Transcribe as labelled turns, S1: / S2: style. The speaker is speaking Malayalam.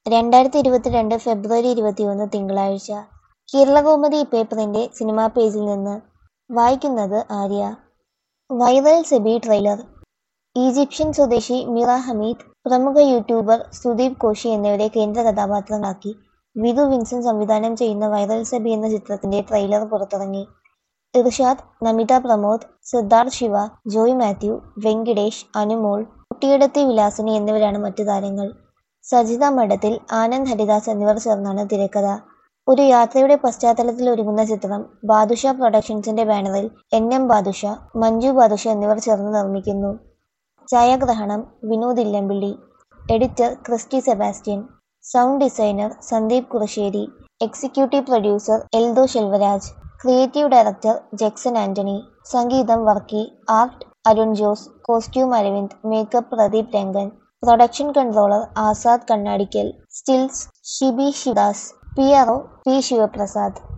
S1: രണ്ടായിരത്തി ഇരുപത്തിരണ്ട് ഫെബ്രുവരി ഇരുപത്തിയൊന്ന് തിങ്കളാഴ്ച കേരളകൗമുദി പേപ്പറിന്റെ സിനിമാ പേജിൽ നിന്ന് വായിക്കുന്നത് Arya viral Sebi trailer Egyptian സ്വദേശി മിറ ഹമീദ് പ്രമുഖ യൂട്യൂബർ സുദീപ് കോശി എന്നിവരെ കേന്ദ്ര കഥാപാത്രങ്ങളാക്കി വിധു വിൻസെന്റ് സംവിധാനം ചെയ്യുന്ന വൈറൽ സെബി എന്ന ചിത്രത്തിന്റെ ട്രെയിലർ പുറത്തിറങ്ങി ഇർഷാദ് നമിത പ്രമോദ് സിദ്ധാർത്ഥ് ശിവ ജോയ് മാത്യു വെങ്കിടേഷ് അനുമോൾ കുട്ടിയിടത്തി വിലാസിനി എന്നിവരാണ് മറ്റു താരങ്ങൾ സജിത മഠത്തിൽ ആനന്ദ് ഹരിദാസ് എന്നിവർ ചേർന്നാണ് തിരക്കഥ ഒരു യാത്രയുടെ പശ്ചാത്തലത്തിൽ ഒരുങ്ങുന്ന ചിത്രം ബാദുഷ പ്രൊഡക്ഷൻസിന്റെ ബാനറിൽ എൻ എം ബാദുഷ മഞ്ജു ബാദുഷ എന്നിവർ ചേർന്ന് നിർമ്മിക്കുന്നു ഛായാഗ്രഹണം Vinod Illampilly editor Christy Sebastian sound designer Sandeep Kurussery executive producer Eldho Selvaraj creative director Jackson Antony സംഗീതം Varkey art Arun Jose costume Aravind makeup Pradeep Rangan production controller Azad Kannadikkal stills Shibi Shidas P R O P Sivaprasad